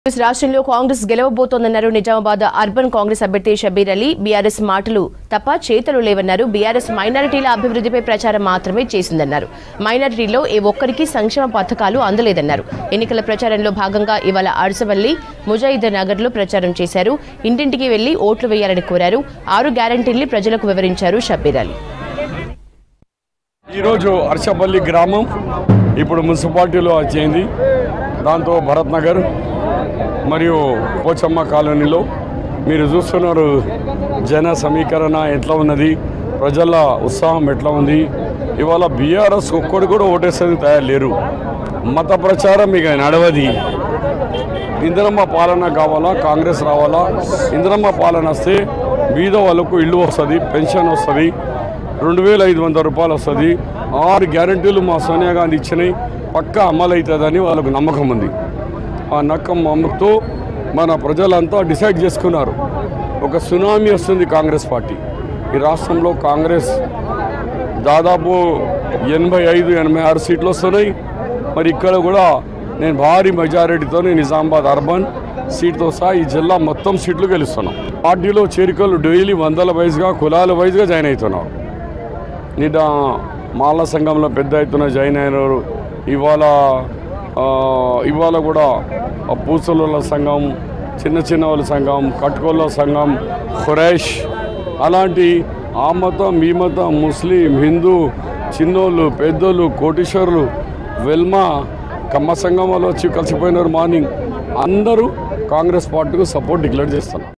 కాంగ్రెస్ రాష్ట్రంలో కాంగ్రెస్ గెలవబోతోందన్నారు నిజామాబాద్ అర్బన్ కాంగ్రెస్ అభ్యర్థి షబీర్ అలీ బీఆర్ఎస్ మాటలు తప్ప చేతలు లేవన్నారు బీఆర్ఎస్ మైనారిటీల అభివృద్ధిపై ప్రచారం మాత్రమే చేసిందన్నారు మైనారిటీలో ఏ ఒక్కరికి సంక్షేమ పథకాలు అందలేదన్నారు ఎన్నికల ప్రచారంలో భాగంగా ఇవాళ అరసవల్లి ముజాయిద్ నగర్లో ప్రచారం చేశారు ఇంటింటికి వెళ్లి ఓట్లు వేయాలని కోరారు ఆరు గ్యారంటీల్ని ప్రజలకు వివరించారు షబీర్ అలీ ఈరోజు హర్షపల్లి గ్రామం ఇప్పుడు మున్సిపాలిటీలో వచ్చింది దాంతో భరత్ నగర్ మరియు పోచమ్మ కాలనీలో మీరు చూస్తున్నారు జన సమీకరణ ఎట్లా ఉన్నది ప్రజల ఉత్సాహం ఎట్లా ఉంది ఇవాళ బీఆర్ఎస్ ఒక్కడు కూడా ఓటేసేది తయారు లేరు మత ప్రచారం ఇక నడవది ఇందిరమ్మ పాలన కావాలా కాంగ్రెస్ రావాలా ఇందిరమ్మ పాలన వస్తే బీద వాళ్ళకు ఇల్లు వస్తుంది పెన్షన్ వస్తుంది రెండు వేల ఐదు వందల రూపాయలు వస్తుంది ఆరు గ్యారంటీలు మా సోనియా గాంధీ ఇచ్చినాయి పక్కా అమలు అవుతుందని వాళ్ళకు నమ్మకం ఉంది ఆ నమ్మకంతో మన ప్రజలంతా డిసైడ్ చేసుకున్నారు ఒక సునామీ వస్తుంది కాంగ్రెస్ పార్టీ ఈ రాష్ట్రంలో కాంగ్రెస్ దాదాపు ఎనభై ఐదు ఎనభై ఆరు సీట్లు వస్తున్నాయి మరి ఇక్కడ కూడా నేను భారీ మెజారిటీతో నిజామాబాద్ అర్బన్ సీట్తో సహా ఈ జిల్లా మొత్తం సీట్లు గెలుస్తున్నాం పార్టీలో చేరికలు డైలీ వందల వైజ్గా కులాల వైజ్గా జాయిన్ అవుతున్నారు నిన్న మాల సంఘంలో పెద్ద ఎత్తున జాయిన్ అయినారు ఇవాళ ఆ, ఇవాళ కూడా ఆ పూసల సంఘం చిన్న చిన్న వాళ్ళ సంఘం కట్టుకోళ్ళ సంఘం ఖురైష్ అలాంటి ఆ మతం ఈ మతం ముస్లిం హిందూ చిన్నోళ్ళు పెద్దోళ్ళు కోటీశ్వరులు వెల్మా కమ్మ సంఘం వాళ్ళు వచ్చి కలిసిపోయినారు మార్నింగ్ అందరూ కాంగ్రెస్ పార్టీకి సపోర్ట్ డిక్లేర్ చేస్తున్నారు